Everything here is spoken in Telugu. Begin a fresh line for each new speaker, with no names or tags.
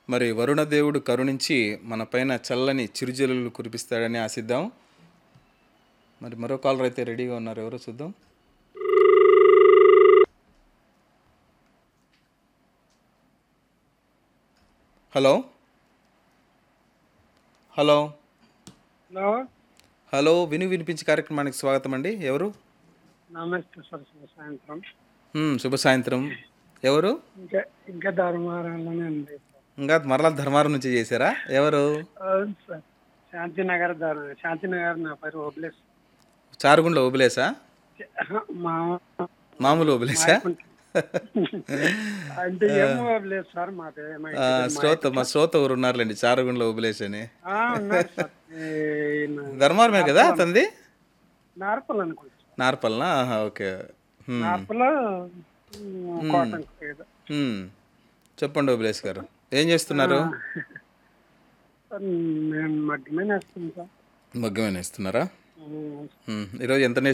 మరి వరుణ దేవుడు కరుణించి మన పైన చల్లని చిరుజల్లులు కురిపిస్తాడని ఆశిద్దాం మరి మరో కాలర్ అయితే రెడీగా ఉన్నారు ఎవరో చూద్దాం హలో హలో
హలో
హలో విను వినిపించి కార్యక్రమానికి స్వాగతం అండి ఎవరు
నమస్తే సార్ శుభ సాయంత్రం
హ్మ్, శుభ సాయంత్రం ఎవరు
ఇంకా ఇంకా ధర్మవరంలోనే ఉంది
ఇంకా మరలా ధర్మారం నుంచి చేశారా ఎవరు
అవును సార్ శాంతినగర్ ధర్ శాంతినగర్ నా పేరు ఓబ్లేస్
చారుగుండ్ల ఓబులేసా
మా
మామూలు ఓబులేసా
అంటే ఏమో ఓబ్లేస్ సార్ మా పేరు మా
ఆ, శ్రోత మా శ్రోత ఎవరు ఉన్నారులేండి చారుగుండ్ల ఓబులేస్ అని
ఆ, ఉన్నారు సార్ ఈయన
ధర్మారమే కదా అతంది
నార్పల్ అనుకుంటా
నార్పల్నా ఆహా, ఓకే హ్మ్,
నార్పల్ కోటం ఏదో
హ్మ్. చెప్పండి ఓబులేస్ గారు ఏం చేస్తున్నారు
సార్ మేము మధ్యమే వేస్తాం సార్
మగ్గమేనా ఇస్తున్నారా
ఉమ్,
హ్మ్, ఈరోజు ఎంత